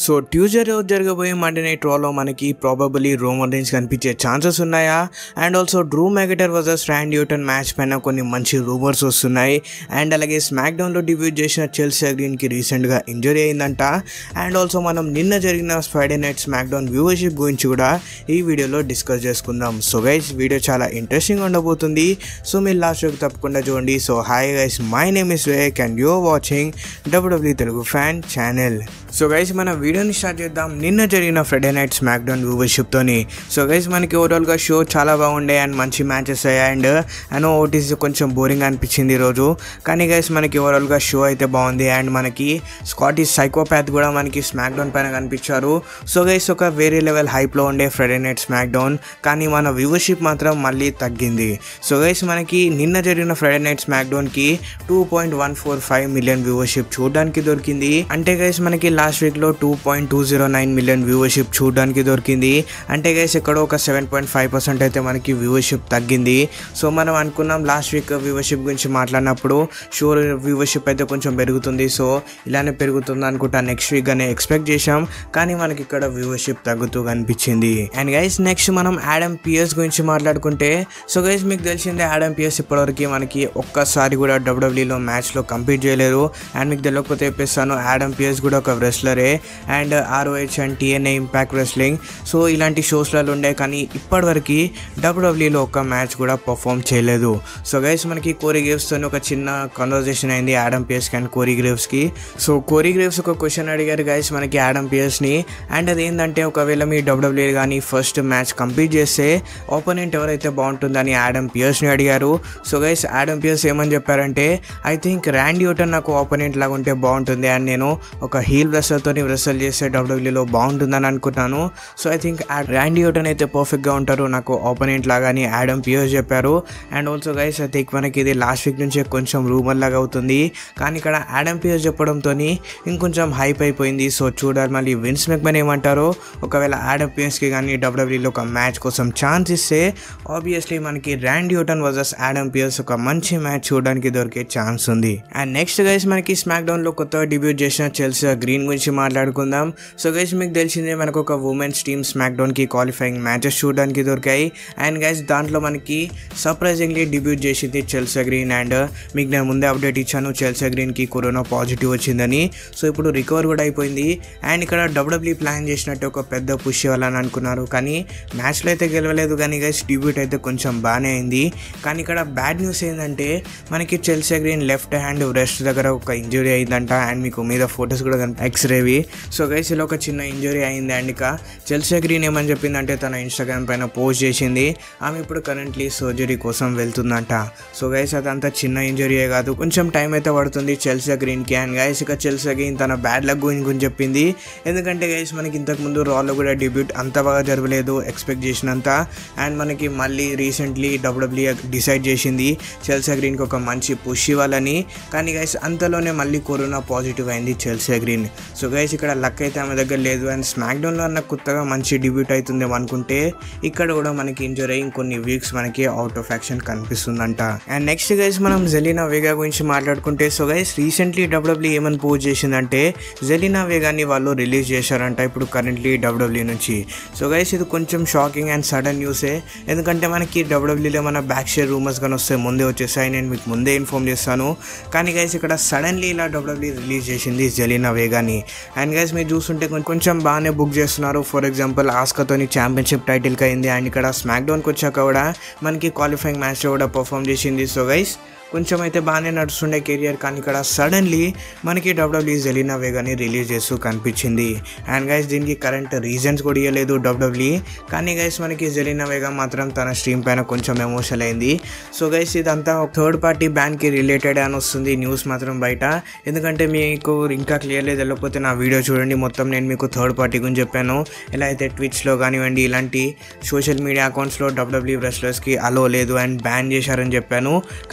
so Tuesday రోజు జరగబోయే Monday night రాలో మనకి ప్రాబబుల్లీ రోమన్ రేంజ్ కనిపించే ఛాన్సెస్ ఉన్నాయా అండ్ ఆల్సో డ్రూ మెగటర్ వర్సెస్ ర్యాండ్ న్యూటన్ మ్యాచ్ పైన కొన్ని మంచి రూమర్స్ వస్తున్నాయి అండ్ అలాగే స్మాక్ డౌన్లో డిబ్యూట్ చేసిన చెల్సీ గ్రీన్కి రీసెంట్గా ఇంజరీ అయిందంట అండ్ ఆల్సో మనం నిన్న జరిగిన Friday night SmackDown viewership గురించి కూడా ఈ వీడియోలో డిస్కస్ చేసుకుందాం సో గైస్ వీడియో చాలా ఇంట్రెస్టింగ్ ఉండబోతుంది సో మీరు లాస్ట్ వరకు తప్పకుండా చూడండి so hi guys my name is వేక్ and you're watching W W Telugu fan channel so guys మన వీడియోని స్టార్ట్ చేద్దాం నిన్న జరిగిన ఫ్రైడే నైట్ స్మాక్ డౌన్ వ్యూవర్షిప్తోని సో గైస్ మనకి ఓవరాల్గా షో చాలా బాగుండే అండ్ మంచి మ్యాచెస్ అయ్యాయి అండ్ అనో ఓటీస్ కొంచెం బోరింగ్ అనిపించింది ఈరోజు కానీ గైస్ మనకి ఓవరాల్గా షో అయితే బాగుంది అండ్ మనకి స్కాటిష్ సైకోపాత్ కూడా మనకి స్మాక్ డౌన్ పైన కనిపించారు సో గైస్ ఒక వేరే లెవెల్ హైప్లో ఉండే ఫ్రైడే నైట్ స్మాక్ డౌన్ కానీ మన వ్యూవర్షిప్ మాత్రం మళ్ళీ తగ్గింది సో గైస్ మనకి నిన్న జరిగిన ఫ్రైడే నైట్ స్మాక్ డౌన్కి two point one four five million viewership చూడడానికి దొరికింది అంటే గైస్ మనకి లాస్ట్ వీక్లో two point two zero nine million viewership చూడడానికి దొరికింది అంటే గైస్ ఇక్కడ ఒక సెవెన్ పాయింట్ ఫైవ్ పర్సెంట్ అయితే మనకి వ్యూవర్షిప్ తగ్గింది సో మనం అనుకున్నాం లాస్ట్ వీక్ వ్యూవర్షిప్ గురించి మాట్లాడినప్పుడు షోర్ వ్యూవర్షిప్ అయితే కొంచెం పెరుగుతుంది సో ఇలానే పెరుగుతుంది అనుకుంటా నెక్స్ట్ వీక్ అనే ఎక్స్పెక్ట్ చేశాం కానీ మనకి ఇక్కడ వ్యూవర్షిప్ తగ్గుతూ కనిపించింది అండ్ గైస్ నెక్స్ట్ మనం యాడమ్ పిఎస్ గురించి మాట్లాడుకుంటే సో గైస్ మీకు తెలిసిందే యాడమ్ పిఎస్ ఇప్పటివరకు మనకి ఒక్కసారి కూడా డబ్ల్యూడబ్ల్యూలో మ్యాచ్లో కంప్లీట్ చేయలేరు అండ్ మీకు తెలియకపోతే చెప్పేస్తాను యాడమ్ పిఎస్ కూడా ఒక రెస్లరే and ROH and TNA impact wrestling so ఇలాంటి షోస్లలో ఉండే కానీ ఇప్పటివరకు డబ్ల్యూడబ్ల్యూలో ఒక మ్యాచ్ కూడా పర్ఫామ్ చేయలేదు సో గైస్ మనకి కోరీ గ్రేవ్స్తో ఒక చిన్న కన్వర్జేషన్ అయింది యాడమ్ పిఎస్కి అండ్ కోరీ గ్రేవ్స్కి సో కోరీ గ్రేవ్స్ ఒక క్వశ్చన్ అడిగారు గైస్ మనకి యాడమ్ పిఎస్ని అండ్ అది ఏంటంటే ఒకవేళ మీ డబ్ల్యూడబ్ల్యూ కానీ ఫస్ట్ మ్యాచ్ కంప్లీట్ చేస్తే ఓపోనెంట్ ఎవరైతే బాగుంటుందని యాడమ్ పియర్స్ని అడిగారు సో గైస్ యాడమ్ పియర్స్ ఏమని చెప్పారంటే ఐ థింక్ ర్యాండ్ యూటన్ నాకు ఓపోనెంట్ లాగా ఉంటే బాగుంటుంది అండ్ నేను ఒక హీల్ రెస్లర్తో రెస్ల్ చేస్తే డబ్ల్యూడబ్ల్యూలో బాగుంటుందని అనుకుంటున్నాను so I think Randy Orton అయితే పర్ఫెక్ట్గా ఉంటారు నాకు ఓపోనెంట్ లాగా అని యాడమ్ పియర్స్ చెప్పారు and also guys I think మనకి ఇది లాస్ట్ వీక్ నుంచే కొంచెం రూమర్ లాగా అవుతుంది కానీ ఇక్కడ యాడమ్ పియర్స్ చెప్పడంతో ఇంకొంచెం హైప్ అయిపోయింది సో చూడాలి మళ్ళీ విన్స్ మెక్మెన్ ఏమంటారో ఒకవేళ యాడమ్ పియర్స్కి కానీ డబ్ల్యూడబ్ల్యూలో ఒక మ్యాచ్ కోసం ఛాన్స్ ఇస్తే ఆబ్వియస్లీ మనకి Randy Orton versus Adam Pearce ఒక మంచి మ్యాచ్ చూడడానికి దొరికే ఛాన్స్ ఉంది అండ్ నెక్స్ట్ గైస్ మనకి స్మాక్ డౌన్లో కొత్తగా డెబ్యూట్ చేసిన చెల్సీ గ్రీన్ గురించి మాట్లాడుకుందాం సో గైస్ మీకు తెలిసిందే మనకు ఒక ఉమెన్స్ టీమ్ స్మాక్ డౌన్కి క్వాలిఫైయింగ్ మ్యాచెస్ చూడడానికి దొరికాయి అండ్ గైస్ దాంట్లో మనకి సర్ప్రైజింగ్లీ డెబ్యూట్ చేసింది చెల్సీ గ్రీన్ అండ్ మీకు నేను ముందే అప్డేట్ ఇచ్చాను చెల్సీ గ్రీన్కి కరోనా పాజిటివ్ వచ్చిందని సో ఇప్పుడు రికవర్ కూడా అయిపోయింది అండ్ ఇక్కడ డబ్ల్యూడబ్ల్యూ ప్లాన్ చేసినట్టు ఒక పెద్ద పుష్ ఇవ్వాలని అనుకున్నారు కానీ మ్యాచ్లో అయితే గెలవలేదు కానీ గైస్ డెబ్యూట్ అయితే కొంచెం బాగానే అయింది కానీ ఇక్కడ బ్యాడ్ న్యూస్ ఏంటంటే మనకి Chelsea Green left hand wrist దగ్గర ఒక ఇంజురీ అయిందంట అండ్ మీకు మీద ఫొటోస్ కూడా ఎక్స్రేవి సో గైస్ ఇలా ఒక చిన్న ఇంజురీ అయింది అండ్ ఇక చెల్సీ గ్రీన్ ఏమని చెప్పిందంటే తన ఇన్స్టాగ్రామ్ పైన పోస్ట్ చేసింది ఆమె ఇప్పుడు కరెంట్లీ సర్జరీ కోసం వెళ్తుందంట సో గైస్ అదంతా చిన్న ఇంజురీయే కాదు కొంచెం టైం అయితే పడుతుంది చెల్సీ గ్రీన్కి అండ్ గైస్ ఇక చెల్సీ గ్రీన్ తన బ్యాడ్ లక్ గురించి గురించి చెప్పింది ఎందుకంటే గైస్ మనకి ఇంతకుముందు రాలో కూడా డెబ్యూట్ అంత బాగా జరగలేదు ఎక్స్పెక్ట్ చేసినంత అండ్ మనకి మళ్ళీ రీసెంట్లీ డబ్ల్యూడబ్ల్యూ డిసైడ్ చేసింది చెల్సీ గ్రీన్కి ఒక మంచి పుష్ ఇవ్వాలని కానీ గైస్ అంతలోనే మళ్ళీ కరోనా పాజిటివ్ అయింది చెల్సీ గ్రీన్ సో గైస్ ఇక్కడ లక్ అయితే ఆమె దగ్గర లేదు అండ్ స్మాక్ డౌన్లో అన్న కొత్తగా మంచి డెబ్యూట్ అవుతుందేమో అనుకుంటే ఇక్కడ కూడా మనకి ఇంజరీ అయ్యి ఇంకొన్ని వీక్స్ మనకి అవుట్ ఆఫ్ యాక్షన్ కనిపిస్తుందంట అండ్ నెక్స్ట్ గైస్ మనం జెలినా వేగా గురించి మాట్లాడుకుంటే సో గైస్ రీసెంట్లీ డబ్ల్యూడబ్ల్యూ ఏమని పోస్ట్ చేసిందంటే జెలినా వేగాని వాళ్ళు రిలీజ్ చేశారంట ఇప్పుడు కరెంట్లీ డబ్ల్యూడబ్ల్యూ నుంచి సో గైస్ ఇది కొంచెం షాకింగ్ అండ్ సడన్ న్యూసే ఎందుకంటే మనకి డబ్ల్యూడబ్ల్యూలో మన బ్యాక్ షేర్ రూమర్స్ కానీ వస్తే ముందే వచ్చేసాయి నేను మీకు ముందే ఇన్ఫామ్ చేస్తాను కానీ గైస్ ఇక్కడ సడన్లీ ఇలా డబ్ల్యూడబ్ల్యూ రిలీజ్ చేసింది జెలినా వేగాని అండ్ గైస్ మీరు చూస్తుంటే కొం- కొంచెం బాగానే బుక్ చేస్తున్నారు ఫర్ ఎగ్జాంపుల్ ఆస్కాతోని ఛాంపియన్షిప్ టైటిల్కి అయింది అండ్ ఇక్కడ స్మాక్ డౌన్కి వచ్చాక కూడా మనకి క్వాలిఫైయింగ్ మ్యాచ్లో కూడా పర్ఫామ్ చేసింది సో గైస్ కొంచెం అయితే బాగానే నడుస్తుండే కెరియర్ కానీ ఇక్కడ సడన్లీ మనకి డబ్ల్యూడబ్ల్యూ జెలినా వేగాని రిలీజ్ చేస్తూ కనిపించింది అండ్ గైస్ దీనికి కరెంట్ రీజన్స్ కూడా ఇవ్వలేదు డబ్ల్యూడబ్ల్యూ కానీ గైస్ మనకి జెలినా వేగా మాత్రం తన స్ట్రీమ్ పైన కొంచెం ఎమోషనల్ అయింది సో గైస్ ఇదంతా థర్డ్ పార్టీ బ్యాన్కి రిలేటెడ్ అని వస్తుంది న్యూస్ మాత్రం బయట ఎందుకంటే మీకు ఇంకా క్లియర్లీ తెలియకపోతే నా వీడియో చూడండి మొత్తం నేను మీకు థర్డ్ పార్టీ గురించి చెప్పాను ఎలా అయితే ట్విచ్లో కానివ్వండి ఇలాంటి సోషల్ మీడియా అకౌంట్స్లో డబ్ల్యూడబ్ల్యూ రెస్లర్స్కి అలో లేదు అండ్ బ్యాన్ చేశారని చెప్పాను కానీ గైస్ ఇక్కడ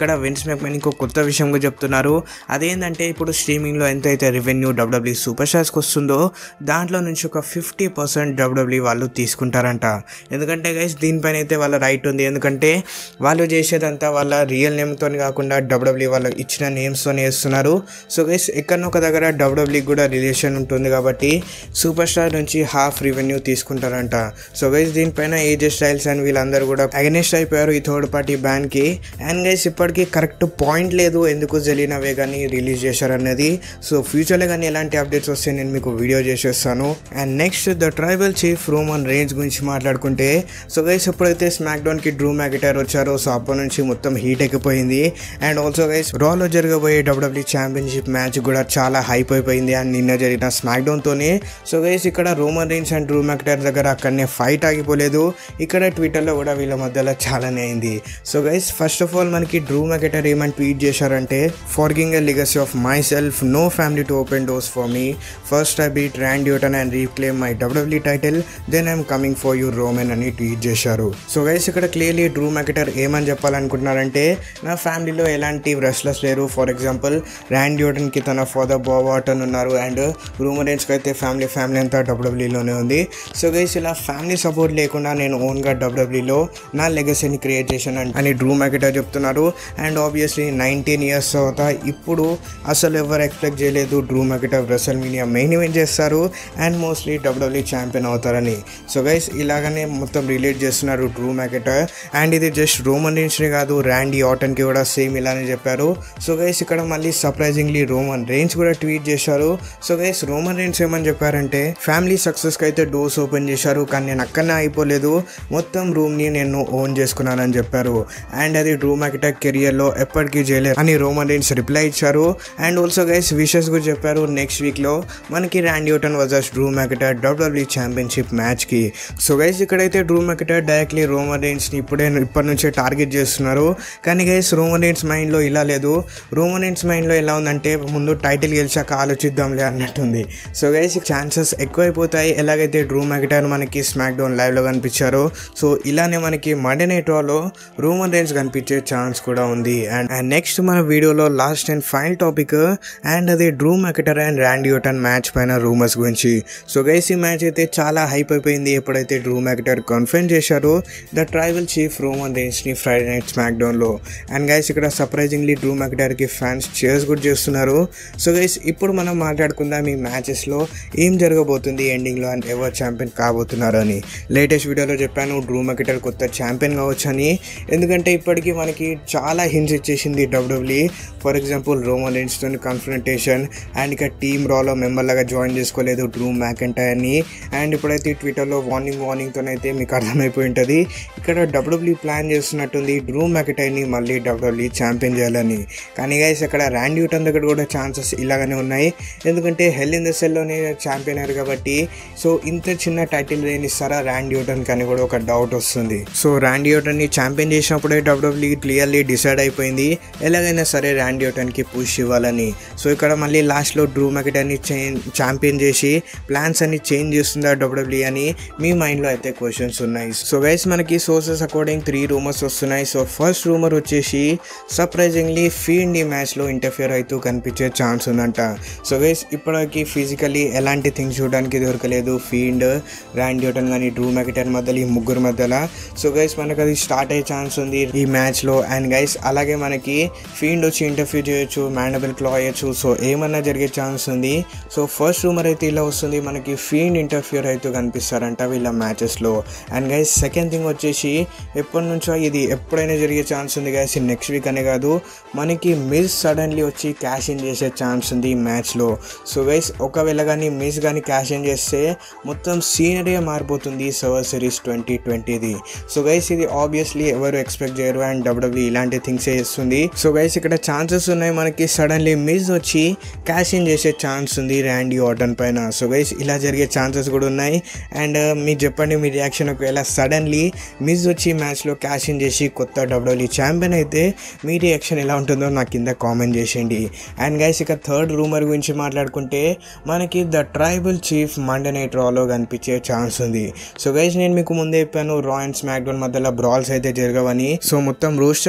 ఇక్కడ విన్స్ మెక్మెన్ ఇంకో కొత్త విషయం కూడా చెప్తున్నారు అదేంటంటే ఇప్పుడు స్ట్రీమింగ్లో ఎంతైతే రెవెన్యూ డబ్ల్యూడబ్ల్యూ సూపర్ స్టార్స్కి వస్తుందో దాంట్లో నుంచి ఒక ఫిఫ్టీ పర్సెంట్ డబ్ల్యూడబ్ల్యూ వాళ్ళు తీసుకుంటారంట ఎందుకంటే గైస్ దీనిపైన అయితే వాళ్ళ రైట్ ఉంది ఎందుకంటే వాళ్ళు చేసేదంతా వాళ్ళ రియల్ నేమ్తో కాకుండా డబ్ల్యూడబ్ల్యూ వాళ్ళు ఇచ్చిన నేమ్స్తో చేస్తున్నారు సో గైస్ ఎక్కడనో ఒక దగ్గర డబ్ల్యూడబ్ల్యూ కూడా రిలేషన్ ఉంటుంది కాబట్టి సూపర్ స్టార్ నుంచి హాఫ్ రెవెన్యూ తీసుకుంటారంట సో గైస్ దీనిపైన ఏజే స్టైల్స్ అండ్ వీళ్ళందరూ కూడా అగెనిస్ట్ అయిపోయారు ఈ థర్డ్ పార్టీ బ్యాన్కి అండ్ గైస్ ఇప్పటికీ కరెక్ట్ పాయింట్ లేదు ఎందుకు జలీనవే కానీ రిలీజ్ చేశారన్నది సో ఫ్యూచర్లో కానీ ఎలాంటి అప్డేట్స్ వస్తే నేను మీకు వీడియో చేసేస్తాను and next the tribal chief Roman Reigns గురించి మాట్లాడుకుంటే సో గైస్ ఎప్పుడైతే స్మాక్ డౌన్కి డ్రూ మ్యాకెటర్ వచ్చారో సో అప్పటి నుంచి మొత్తం హీట్ ఎక్కిపోయింది అండ్ ఆల్సో గైస్ రాలో జరగబోయే డబ్ల్యూడబ్ల్యూ ఛాంపియన్షిప్ మ్యాచ్ కూడా చాలా హైప్ అయిపోయింది అండ్ నిన్న జరిగిన స్మాక్ డౌన్తోనే సో గైస్ ఇక్కడ Roman Reigns and Drew McIntyre దగ్గర అక్కడనే ఫైట్ ఆగిపోలేదు ఇక్కడ ట్విట్టర్లో కూడా వీళ్ళ మధ్యలో చాలానే అయింది so guys first of all మనకి డ్రూ మ్యాకెటర్ ఏమని ట్వీట్ చేశారంటే forging a legacy of myself no family to open doors for me first I beat Randy Orton and reclaim my WWE title then I'm coming for you Roman అని tweet చేశారు so guys ఇక్కడ clearly Drew McIntyre ఏమని చెప్పాలనుకుంటున్నారంటే నా ఫ్యామిలీలో ఎలాంటి wrestlers లేరు for example rand యూటన్కి తన ఫాదర్ బావాటన్ ఉన్నారు అండ్ రూమరెన్స్కి అయితే ఫ్యామిలీ ఫ్యామిలీ అంతా డబ్ల్యూడబ్ల్యూలోనే ఉంది సో గైస్ ఇలా ఫ్యామిలీ సపోర్ట్ లేకుండా నేను ఓన్గా డబ్ల్యూడబ్ల్యూలో నా లెగసీని క్రియేట్ చేశాను అని- అని డ్రూ మ్యాకెటర్ చెప్తున్నారు అండ్ ఆబ్వియస్లీ నైన్టీన్ ఇయర్స్ తర్వాత ఇప్పుడు అసలు ఎవరు ఎక్స్పెక్ట్ చేయలేదు Drew McIntyre WrestleMania main event చేస్తారు అండ్ మోస్ట్లీ డబ్ల్యూడబ్ల్యూ ఛాంపియన్ అవుతారని సో గైస్ ఇలాగనే మొత్తం రిలేట్ చేస్తున్నారు డ్రూ మ్యాకెటర్ అండ్ ఇది జస్ట్ రోమన్ రేంజ్ని కాదు ర్యాండీ ఆటన్కి కూడా సేమ్ ఇలానే చెప్పారు సో గైస్ ఇక్కడ మళ్ళీ సర్ప్రైజింగ్లీ రోమన్ రేంజ్ కూడా ట్వీట్ చేశారు సో గైస్ రోమన్ రేంజ్ ఏమని చెప్పారంటే ఫ్యామిలీ సక్సెస్కి అయితే డోర్స్ ఓపెన్ చేశారు కానీ నేను అక్కడనే అయిపోలేదు మొత్తం రూమ్ని నేను ఓన్ చేసుకున్నానని చెప్పారు అండ్ అది డ్రూ మ్యాకెటర్ కెరియర్లో ఎప్పటికీ చేయలేదు అని రోమన్ రేంజ్ రిప్లై ఇచ్చారు అండ్ ఆల్సో గైస్ విషెస్ కూడా చెప్పారు నెక్స్ట్ వీక్లో మనకి Randy Orton versus Drew McIntyre WWE championship మ్యాచ్కి సో గైస్ ఇక్కడైతే డ్రూ మ్యాకెటర్ డైరెక్ట్లీ రోమన్ రేంజ్ని ఇప్పుడే ఇప్పటి నుంచే టార్గెట్ చేస్తున్నారు కానీ గైస్ రోమన్ రేంజ్ మైండ్లో ఇలా లేదు రోమన్ రేంజ్ మైండ్లో ఎలా ఉందంటే ముందు టైటిల్ గెలిచాక ఆలోచిద్దాంలే అన్నట్టుంది సో గైస్ ఛాన్సెస్ ఎక్కువైపోతాయి ఎలాగైతే డ్రూ మ్యాకెటర్ మనకి స్మాక్ డౌన్ లైవ్లో కనిపించారో సో ఇలానే మనకి మండే నైట్ రాలో రోమన్ రేంజ్ కనిపించే ఛాన్స్ కూడా ఉంది అండ్ అండ్ నెక్స్ట్ మన వీడియోలో last and final topic and అది Drew McIntyre and Randy Orton match పైన రూమర్స్ గురించి సో గైస్ ఈ మ్యాచ్ అయితే చాలా హైప్ అయిపోయింది ఎప్పుడైతే డ్రూ మ్యాకెటర్ కన్ఫర్మ్ చేశారో ద ట్రైబల్ చీఫ్ రోమన్ రేంజ్ని ఫ్రైడే నైట్ స్మాక్ డౌన్లో అండ్ గైస్ ఇక్కడ సర్ప్రైజింగ్లీ డ్రూ మ్యాకెటర్కి ఫ్యాన్స్ చేర్స్ కూడా చేస్తున్నారు సో గైస్ ఇప్పుడు మనం మాట్లాడుకుందాం ఈ మ్యాచెస్లో ఏం జరగబోతుంది ఎండింగ్లో అండ్ ఎవరు ఛాంపియన్ కాబోతున్నారు అని లేటెస్ట్ వీడియోలో చెప్పాను డ్రూ మెకెటర్ కొత్త ఛాంపియన్ కావచ్చు అని ఎందుకంటే ఇప్పటికీ మనకి చాలా హింట్స్ ఇచ్చేసింది డబ్ల్యూడబ్ల్యూ ఫర్ ఎగ్జాంపుల్ రోమన్ రేంజ్తో కన్ఫ్రంటేషన్ అండ్ ఇక టీమ్ రాలో మెంబర్ లాగా జాయిన్ చేసుకోలేదు డ్రూ మ్యాకెంటైర్ని అండ్ ఇప్పుడైతే ట్విట్టర్లో వార్నింగ్ వార్నింగ్తో అయితే మీకు అర్థమైపోయి ఉంటుంది ఇక్కడ డబ్ల్యూడబ్ల్యూ ప్లాన్ చేస్తున్నట్టుంది డ్రూ మ్యాకెటైర్ని మళ్ళీ డబ్ల్యూడబ్ల్యూ ఛాంపియన్ చేయాలని కానీ గైస్ ఇక్కడ ర్యాండ్ యూటన్ దగ్గర కూడా ఛాన్సెస్ ఇలాగనే ఉన్నాయి ఎందుకంటే హెల్ ఇన్ ద సెల్లోనే ఛాంపియన్ అయ్యారు కాబట్టి సో ఇంత చిన్న టైటిల్ లేని ఇస్తారా ర్యాండ్ యూటన్ కానీ కూడా ఒక డౌట్ వస్తుంది సో ర్యాండ్ యూటన్ ని ఛాంపియన్ చేసినప్పుడే డబ్ల్యూడబ్ల్యూ క్లియర్లీ డిసైడ్ అయిపోయింది ఎలాగైనా సరే ర్యాండ్ యూటన్ కి పుష్ ఇవ్వాలని సో ఇక్కడ మళ్ళీ లాస్ట్ లో డ్రూ మెకెటన్ ని ఛాంపియన్ చేసి ప్లాన్స్ అన్ని చేంజ్ చేస్తుందా డబ్ల్యూడబ్ల్యూ అని మీ మైండ్ లో అయితే క్వశ్చన్స్ ఉన్నాయి సో గైస్ మనకి సోర్సెస్ అకార్డింగ్ త్రీ రూమర్స్ వస్తున్నాయి సో ఫస్ట్ రూమర్ వచ్చేసి సర్ప్రైజింగ్లీ ఫీల్డ్ ఈ మ్యాచ్ లో ఇంటర్ఫియర్ అవుతూ కనిపించే ఛాన్స్ ఉందంట సో గైస్ ఇప్పటికి ఫిజికలీ ఎలాంటి థింగ్స్ చూడడానికి దొరకలేదు ఫీల్డ్ ర్యాండ్ న్యూటన్ కానీ డ్రూ మెకెటర్ మధ్యలో ఈ ముగ్గురు మధ్యలో సో గైస్ మనకు అది స్టార్ట్ అయ్యే ఛాన్స్ ఉంది ఈ మ్యాచ్లో అండ్ గైస్ అలాగే మనకి ఫీల్డ్ వచ్చి ఇంటర్ఫ్యూ చేయొచ్చు మ్యాండబుల్ క్లా అయ్యొచ్చు సో ఏమన్నా జరిగే ఛాన్స్ ఉంది సో ఫస్ట్ రూమర్ అయితే ఇలా వస్తుంది మనకి ఫీల్డ్ ఇంటర్ఫియర్ అయితే కనిపిస్తారంట వీళ్ళ మ్యాచెస్లో అండ్ గైస్ సెకండ్ థింగ్ వచ్చేసి ఎప్పటి నుంచో ఇది ఎప్పుడైనా జరిగే ఛాన్స్ ఉంది గైస్ నెక్స్ట్ వీక్ అనే కాదు మనకి మిస్ సడన్లీ వచ్చి క్యాష్ ఇన్ చేసే ఛాన్స్ ఉంది ఈ మ్యాచ్లో సో గైస్ ఒకవేళ కానీ మిస్ కానీ క్యాష్ ఇన్ చేస్తే మొత్తం సీనరీ మారిపోతుంది సర్వర్ సిరీస్ ట్వంటీ ట్వంటీది సో గైస్ ఇది ఆబ్వియస్లీ ఎవరు ఎక్స్పెక్ట్ చేయరు అండ్ డబ్ల్యూడబ్ల్యూ ఇలాంటి థింగ్స్ చేస్తుంది సో గైస్ ఇక్కడ ఛాన్సెస్ ఉన్నాయి మనకి సడన్లీ మిస్ వచ్చి క్యాష్ ఇన్ చేసే ఛాన్స్ ఉంది ర్యాండీ ఆటన్ పైన సో గైస్ ఇలా జరిగే ఛాన్సెస్ కూడా ఉన్నాయి అండ్ మీరు చెప్పండి మీ రియాక్షన్ ఒకవేళ సడన్లీ మిస్ వచ్చి మ్యాచ్లో క్యాష్ ఇన్ చేసి కొత్త డబ్ల్యూడబ్ల్యూ ఛాంపియన్ అయితే మీ రియాక్షన్ ఎలా ఉంటుందో నాకు కింద కామెంట్ చేసేయండి అండ్ గైస్ ఇక థర్డ్ రూమర్ గురించి మాట్లాడుకుంటే మనకి the tribal chief Monday night రాలో కనిపించే ఛాన్స్ ఉంది సో గైస్ నేను మీకు ముందే చెప్పాను రా అండ్ స్మాక్ డౌన్ మధ్యలో బ్రాల్స్ అయితే జరగవని సో మొత్తం రోస్ట్ అనేది ఇచ్చి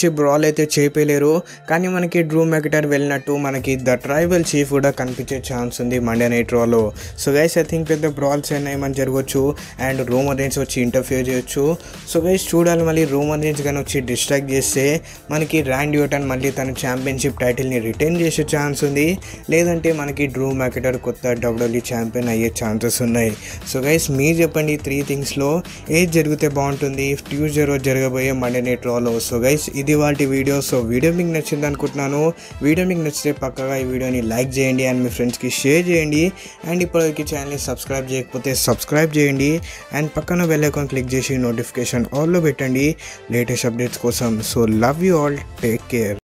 బ్రాల్ అయితే చేపలేరు కానీ మనకి డ్రూ మెకిటర్ వెళ్ళినట్టు మనకి ద ట్రైబల్ చీఫ్ కూడా కనిపించే ఛాన్స్ ఉంది మండే నైట్ రాలో సో గైస్ ఐ థింక్ పెద్ద బ్రాల్స్ అయినా ఏమని జరగవచ్చు అండ్ రోమన్ రేంజ్ వచ్చి ఇంటర్ఫియర్ చేయొచ్చు సో గైస్ చూడాలి మళ్ళీ రోమన్ రేంజ్ కానీ వచ్చి డిస్ట్రాక్ట్ చేస్తే మనకి ర్యాండ్ యూటన్ మళ్ళీ తన ఛాంపియన్షిప్ టైటిల్ని రిటైన్ చేసే ఛాన్స్ ఉంది లేదంటే మనకి డ్రూ మెకిటర్ కొత్త డబ్ల్యూడబ్ల్యూ ఛాంపియన్ అయ్యే ఛాన్సెస్ ఉన్నాయి సో గైస్ మీరు చెప్పండి ఈ త్రీ థింగ్స్లో ఏది జరిగితే బాగుంటుంది ట్యూస్డే రోజు జరగబోయే మండే నైట్ రాలో సో గైస్ ఇది వాటి వీడియో సో వీడియో మీకు నచ్చింది అనుకుంటున్నాను వీడియో మీకు నచ్చితే పక్కగా ఈ వీడియోని లైక్ చేయండి అండ్ మీ ఫ్రెండ్స్కి షేర్ చేయండి అండ్ ఇప్పటివరకు ఛానల్ని సబ్స్క్రైబ్ చేయకపోతే సబ్స్క్రైబ్ చేయండి అండ్ పక్కన బెల్ ఐకాన్ క్లిక్ చేసి నోటిఫికేషన్ ఆల్లో పెట్టండి లేటెస్ట్ అప్డేట్స్ కోసం so love you all take care